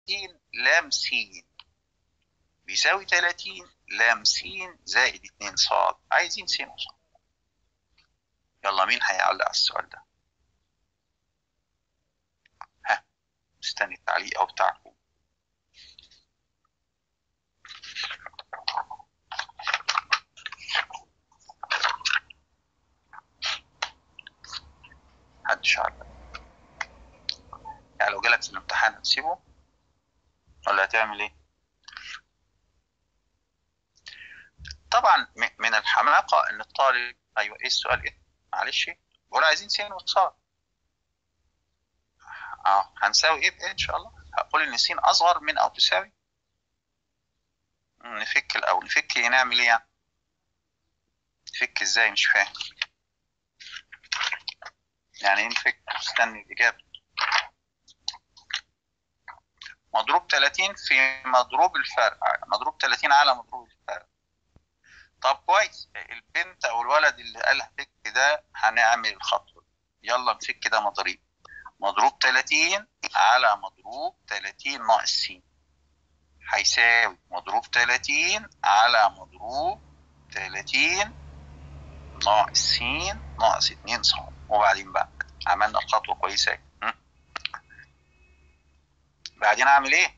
لام س بيساوي 30 لام س زائد 2 صاد عايزين س وصاد يلا مين هيعلق على السؤال ده ها مستني التعليق او بتاعكم محدش علق يعني لو جالك في الامتحان هتسيبه ولا هتعمل ايه طبعا م- من الحماقة ان الطالب ايوه ايه السؤال ايه معلش بقول عايزين س وصاد اه هنساوي ايه بايه ان شاء الله هقول ان س اصغر من او تساوي مم، نفك الاول نفك ايه نعمل ايه يعني نفك ازاي مش فاهم يعني ايه نفك استني الاجابه مضروب 30 في مضروب الفرق مضروب 30 على مضروب الفرق طب كويس البنت او الولد اللي قال هفك ده هنعمل الخطوه يلا نفك ده مضاريب مضروب 30 على مضروب 30 ناقص س هيساوي مضروب 30 على مضروب 30 ناقص س ناقص 2 ص وبعدين بقى عملنا الخطوه كويسه م? بعدين اعمل ايه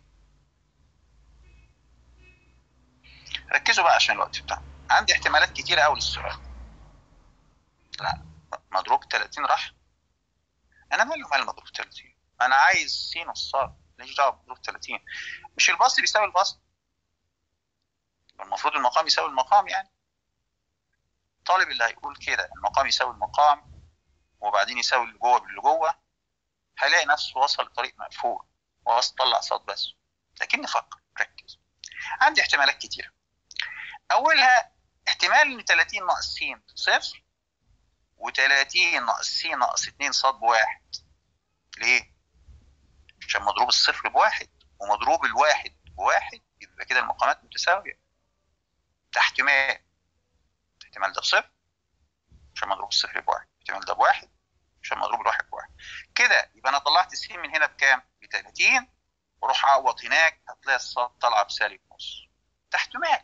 ركزوا بقى عشان الوقت بتاعنا عندي احتمالات كتيرة قوي للسؤال لا مضروب 30 راح انا مالي ومال مضروب 30 انا عايز س نصاب ماليش دعوه بمضروب 30 مش البسط بيساوي البسط المفروض المقام يساوي المقام يعني الطالب اللي هيقول كده المقام يساوي المقام وبعدين يساوي اللي جوه باللي جوه هيلاقي نفسه وصل لطريق مقفول وعاوز تطلع صوت بس لكن نفكر ركز عندي احتمالات كتيرة أولها احتمال إن 30 ناقص س صفر و30 ناقص س ناقص 2 صاد بواحد ليه؟ عشان مضروب الصفر بواحد ومضروب الواحد بواحد يبقى كده المقامات متساوية ده احتمال الاحتمال ده بصفر عشان مضروب الصفر بواحد الاحتمال ده بواحد عشان مضروب الواحد بواحد كده يبقى انا طلعت س من هنا بكام؟ ب 30 واروح اعوض هناك هتلاقي الصاد طالعه بسالب نص ده احتمال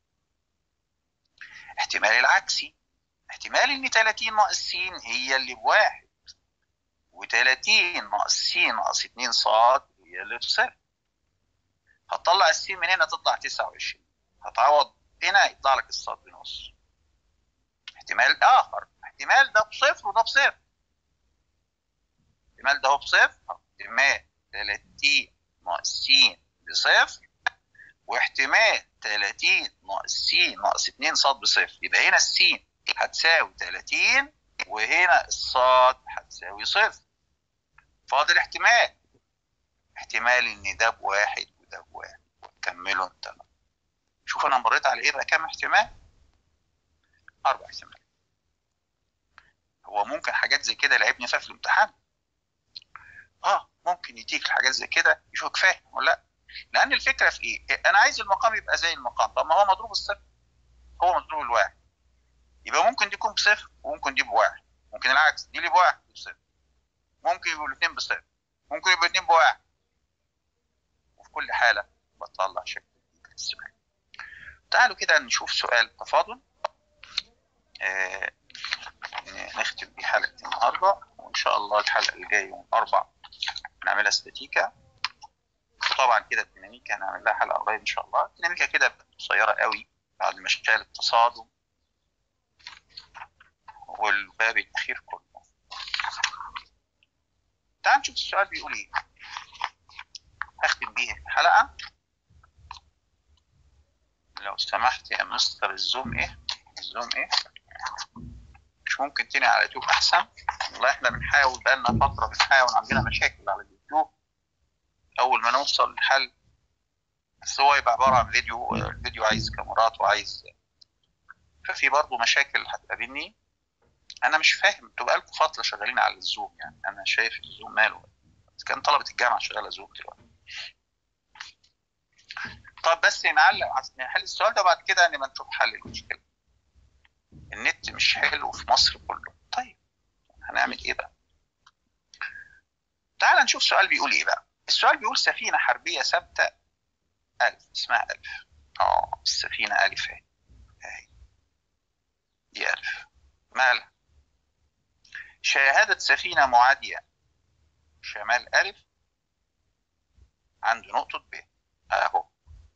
احتمال العكسي احتمال ان 30 ناقص س هي اللي بواحد و30 ناقص س ناقص 2 صاد هي اللي بصفر هتطلع الس من هنا تطلع 29 هتعوض هنا يطلع لك الصاد بنص احتمال اخر احتمال ده بصفر وده بصفر احتمال ده هو بصفر احتمال 30 ناقص س بصفر واحتمال 30 ناقص س ناقص 2 صاد بصفر يبقى هنا الس هتساوي 30 وهنا الصاد هتساوي صفر فاضل احتمال احتمال ان ده بواحد وده بواحد وتكملوا انت بقى. شوف انا مريت على ايه بقى كام احتمال اربع احتمال هو ممكن حاجات زي كده لعبني فيها في الامتحان اه ممكن يديك الحاجات زي كده يشوفك فاهم ولا لا لان الفكره في ايه انا عايز المقام يبقى زي المقام طب ما هو مضروب الصفر هو مضروب الواحد يبقى ممكن دي تكون بصفر وممكن دي بواحد ممكن العكس دي اللي بواحد دي بصفر ممكن يبقوا الاثنين بصفر ممكن يبقوا الاثنين بواحد وفي كل حاله بطلع شكل السؤال تعالوا كده نشوف سؤال تفاضل آه نختم بيه حلقه النهارده وان شاء الله الحلقه اللي جايه يوم اربع نعملها استاتيكا وطبعا كده الديناميكا هنعمل لها حلقه قريب ان شاء الله الديناميكا كده قصيره قوي بعد مشكال التصادم والباب الاخير كله تعال نشوف السؤال بيقول ايه هختم بيه الحلقه لو سمحت يا مستر الزوم ايه الزوم ايه مش ممكن تاني على اليوتيوب احسن والله احنا بنحاول بقالنا فتره بنحاول عندنا مشاكل على اليوتيوب اول ما نوصل لحل بس هو يبقى عباره عن فيديو الفيديو عايز كاميرات وعايز ففي برضه مشاكل هتقابلني انا مش فاهم انتوا بقالكم فتره شغالين على الزوم يعني انا شايف الزوم ماله كان طلبه الجامعه شغاله زوم دلوقتي طب بس نعلق نحل السؤال ده وبعد كده نبقى نشوف حل المشكله النت مش حلو في مصر كله طيب هنعمل ايه بقى تعال نشوف سؤال بيقول ايه بقى السؤال بيقول سفينة حربية ثابتة ألف اسمها ألف اه السفينة ألف اهي اهي دي ألف مالها شاهدت سفينة معادية شمال ألف عند نقطة ب أهو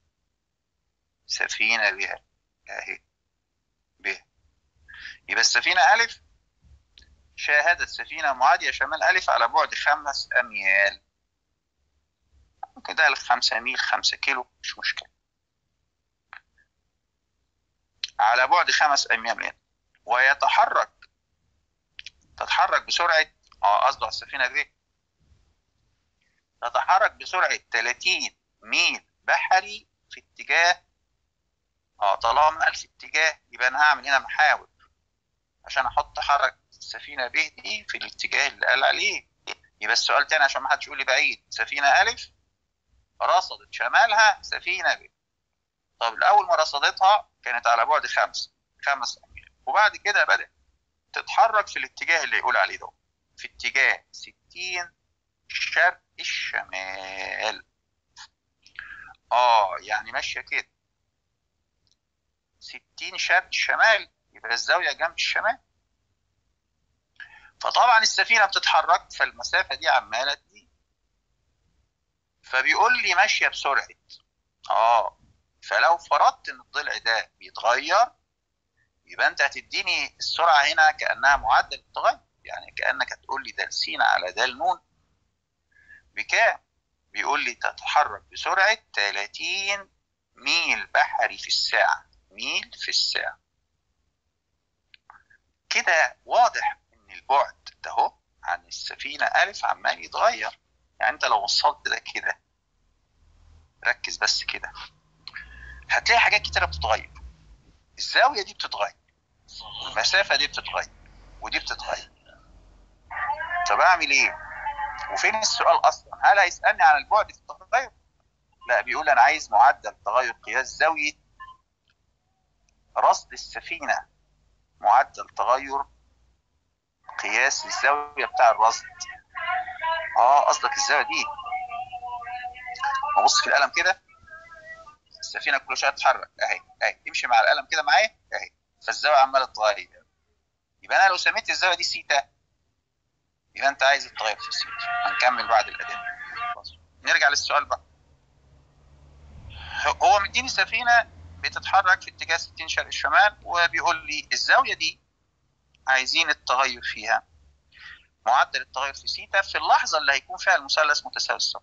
سفينة بها أهي ب يبقى السفينة ألف شاهدت سفينة معادية شمال ألف على بعد خمس أميال ممكن ده خمسة ميل خمسة كيلو مش مشكلة على بعد خمس أميال ويتحرك تتحرك بسرعة اه قصده على السفينة دي تتحرك بسرعة 30 ميل بحري في اتجاه اه طالما قال في اتجاه يبقى انا هعمل هنا محاور عشان احط حركة السفينة ب دي في الاتجاه اللي قال عليه يبقى السؤال تاني عشان ما حدش يقول لي بعيد سفينة ألف رصدت شمالها سفينة ب طب الأول ما رصدتها كانت على بعد خمس خمس أميال وبعد كده بدأت تتحرك في الاتجاه اللي يقول عليه ده في اتجاه 60 شرق الشمال اه يعني ماشية كده 60 شرق الشمال يبقى الزاوية جنب الشمال فطبعا السفينة بتتحرك فالمسافة دي عمالة تزيد فبيقول لي ماشية بسرعة اه فلو فرضت ان الضلع ده بيتغير يبقى انت هتديني السرعة هنا كأنها معدل التغير يعني كأنك هتقول لي ده س على د ن بكام؟ بيقول لي تتحرك بسرعة 30 ميل بحري في الساعة ميل في الساعة كده واضح ان البعد ده اهو عن السفينة ألف عمال يتغير يعني انت لو وصلت ده كده ركز بس كده هتلاقي حاجات كتيرة بتتغير الزاوية دي بتتغير المسافة دي بتتغير ودي بتتغير طب اعمل ايه؟ وفين السؤال اصلا؟ هل هيسألني عن البعد في التغير؟ لا بيقول انا عايز معدل تغير قياس زاوية رصد السفينة معدل تغير قياس الزاوية بتاع الرصد اه قصدك الزاوية دي ابص في القلم كده السفينة كل شوية تتحرك اهي اهي تمشي مع القلم كده معايا اهي فالزاوية عمالة تتغير يبقى انا لو سميت الزاوية دي سيتا يبقى انت عايز التغير في السيتا هنكمل بعد الاداة نرجع للسؤال بقى هو مديني سفينة بتتحرك في اتجاه 60 شرق الشمال وبيقول لي الزاوية دي عايزين التغير فيها معدل التغير في سيتا في اللحظة اللي هيكون فيها المثلث متساوي السطح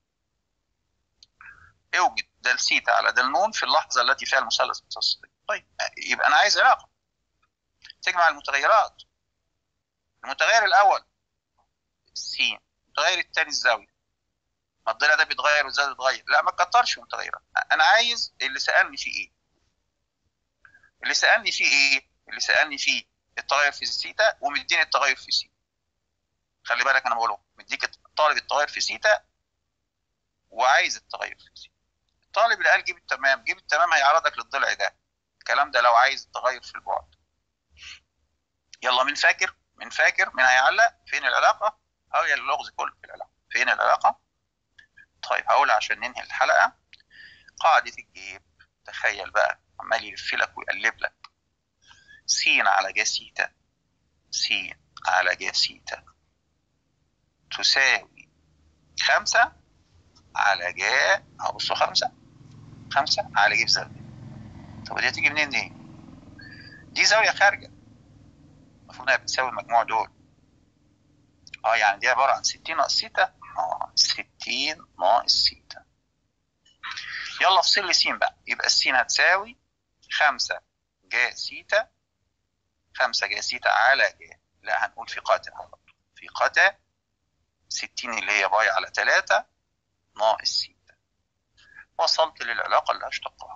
اوجد دال سيتا على دال نون في اللحظة التي فيها المثلث متساوي السطح طيب يبقى أنا عايز علاقة تجمع المتغيرات المتغير الأول س المتغير الثاني الزاوية ما الضلع ده بيتغير والزاوية بتتغير لا ما تكترش متغيرات أنا عايز اللي سألني فيه إيه اللي سألني فيه إيه اللي سألني فيه التغير في سيتا ومديني التغير في سيتا خلي بالك انا بقوله مديك طالب التغير في سيتا وعايز التغير في سيتا الطالب اللي قال جيب التمام جيب التمام هيعرضك للضلع ده الكلام ده لو عايز التغير في البعد يلا من فاكر من فاكر من هيعلق فين العلاقه او يا اللغز كله في العلاقه فين العلاقه طيب هقول عشان ننهي الحلقه قاعده الجيب تخيل بقى عمال يلف لك ويقلب لك س على ج سيتا س على ج سيتا تساوي خمسة على ج أبصوا خمسة خمسة على ج زاوية طب دي هتيجي منين دي؟ دي زاوية خارجة المفروض انها بتساوي المجموع دول اه يعني دي عبارة عن 60 ناقص سيتا اه 60 ناقص سيتا يلا افصل لي س بقى يبقى السين هتساوي خمسة ج سيتا خمسة ج سيتا على ج لا هنقول في قاتا على طول في قاتا 60 اللي هي باي على 3 ناقص سيتا وصلت للعلاقة اللي هشتقها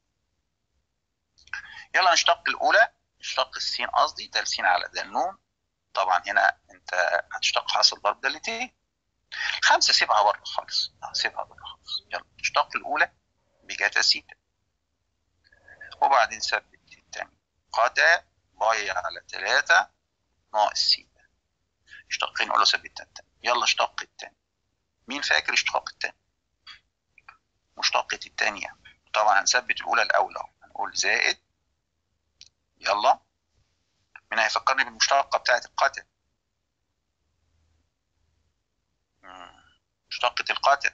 يلا نشتق الأولى نشتق السين قصدي ده السين على ده النون طبعا هنا انت هتشتق حاصل ضرب دالتين خمسة سيبها بره خالص سيبها بره خالص يلا نشتق الأولى بجاتا سيتا وبعدين ثبت الثانية قاتا باي على 3 ناقص سيتا اشتقين نقول له ثبت الثاني يلا اشتق الثاني مين فاكر اشتقاق التاني مشتقة التانية طبعا هنثبت الأولى الأول أهو هنقول زائد يلا مين هيفكرني بالمشتقة بتاعت القاتل مشتقة القاتل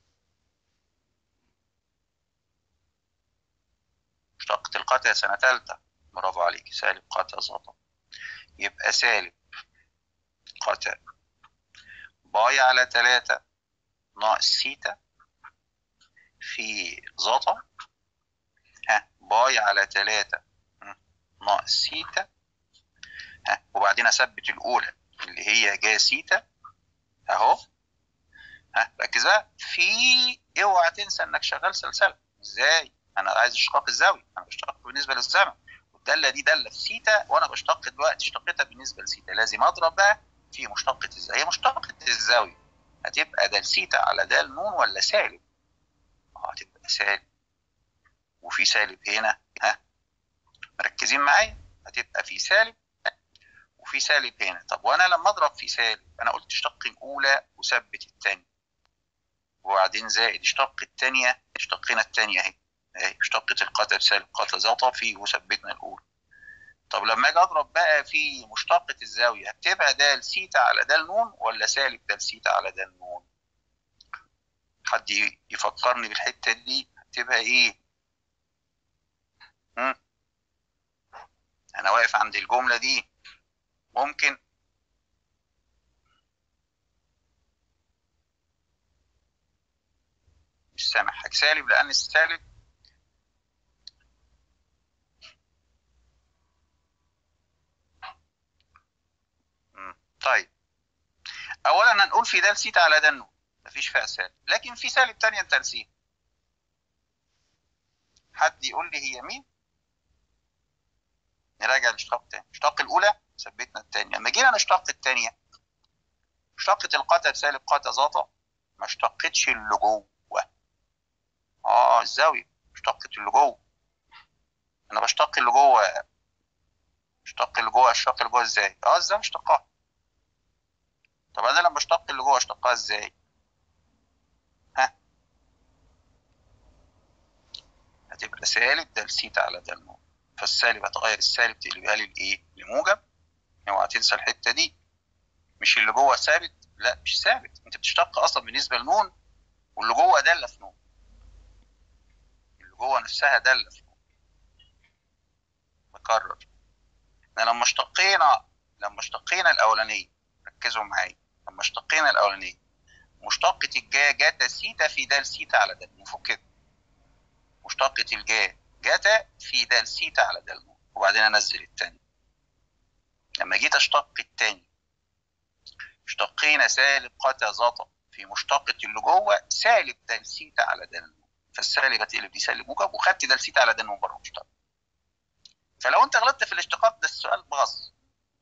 مشتقة القاتل سنة تالتة برافو عليك سالب قاتل زطا يبقى سالب قاتل باي على تلاتة ناقص سيتا في زطا ها باي على تلاتة ناقص سيتا ها وبعدين اثبت الاولى اللي هي جا سيتا اهو ها ركز بقى في اوعى تنسى انك شغال سلسله ازاي انا عايز اشتقاق الزاويه انا بشتق بالنسبه للزمن والداله دي داله في سيتا وانا بشتق دلوقتي اشتقتها بالنسبه لسيتا لازم اضرب بقى في مشتقه الزاويه هي مشتقه الزاويه هتبقى دال سيتا على دال نون ولا سالب اه هتبقى سالب وفي سالب هنا ها مركزين معايا هتبقى في سالب وفي سالب هنا طب وانا لما اضرب في سالب انا قلت اشتق الاولى وثبت الثانيه وبعدين زائد اشتق الثانيه اشتقنا الثانيه اهي اهي اشتقة القتا بسالب قتا زطا في وثبتنا الاولى طب لما اجي اضرب بقى في مشتقة الزاوية هتبقى دال سيتا على دال نون ولا سالب دال سيتا على دال نون؟ حد يفكرني بالحتة دي هتبقى ايه؟ هم؟ انا واقف عند الجملة دي ممكن مش سامع حاجة سالب لأن السالب طيب اولا هنقول في دال سيتا على دال نون مفيش فيها سالب لكن في سالب تانية انت نسيها حد يقول لي هي مين نراجع الاشتقاق تاني الاشتقاق الاولى ثبتنا الثانيه لما جينا نشتق الثانيه اشتقة القتا بسالب قتا زاطا ما اشتقتش اللي جوه اه الزاويه اشتقت اللي جوه انا بشتق اللي جوه اشتق اللي جوه اشتق اللي جوه ازاي اه ازاي اشتقها طب انا لما اشتق اللي جوه اشتقها ازاي ها هتبقى سالب دال سيتا على دال نون فالسالب هتغير السالب تقلبها لي لايه لموجب اوعى تنسى الحته دي مش اللي جوه ثابت لا مش ثابت انت بتشتق اصلا بالنسبه لنون واللي جوه داله في نون اللي جوه نفسها داله في نون بكرر احنا لما اشتقينا لما اشتقينا الاولانيه ركزوا معايا لما اشتقينا الاولانيه مشتقة الجا جاتا سيتا في دال سيتا على دال نفك كده مشتقة الجا جاتا في دال سيتا على دال نون وبعدين انزل الثاني لما جيت اشتق الثاني اشتقينا سالب قتا زاتا في مشتقة اللي جوه سالب دال سيتا على دال نون فالسالب هتقلب دي سالب موجب وخدت دال سيتا على دال نون بره المشتق فلو انت غلطت في الاشتقاق ده السؤال بغص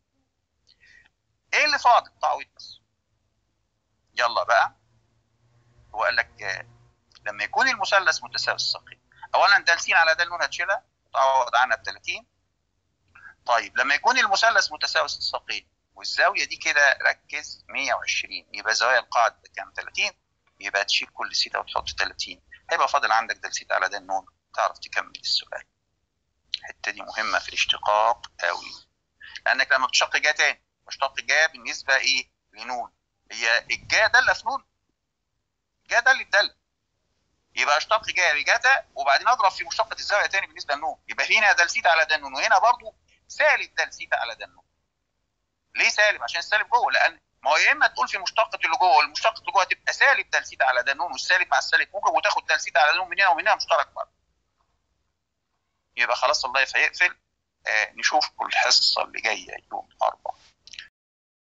ايه اللي فاضل تعويض بس يلا بقى هو قال لك لما يكون المثلث متساوي الساقين اولا د س على د نون هتشيلها تعوض عنها ب 30 طيب لما يكون المثلث متساوي الساقين والزاويه دي كده ركز 120 يبقى زوايا القاعده كام 30 يبقى تشيل كل سيتا وتحط 30 هيبقى فاضل عندك د س على د نون تعرف تكمل السؤال الحته دي مهمه في الاشتقاق قوي لانك لما بتشق جا تاني مشتق جا بالنسبه ايه لنون هي الجا داله في نون جا داله داله يبقى اشتق جا بجاتا وبعدين اضرب في مشتقه الزاويه تاني بالنسبه لنون يبقى هنا دال سيتا على دال نون وهنا برضو سالب دال سيتا على دال نون ليه سالب عشان السالب جوه لان ما هو يا اما تقول في مشتقه اللي جوه والمشتقه اللي جوه تبقى سالب دال سيتا على دال نون والسالب مع السالب موجب وتاخد دال سيتا على دال نون من هنا ومن هنا مشترك برضه يبقى خلاص الله يقفل آه نشوفكم الحصه اللي جايه يوم الاربعاء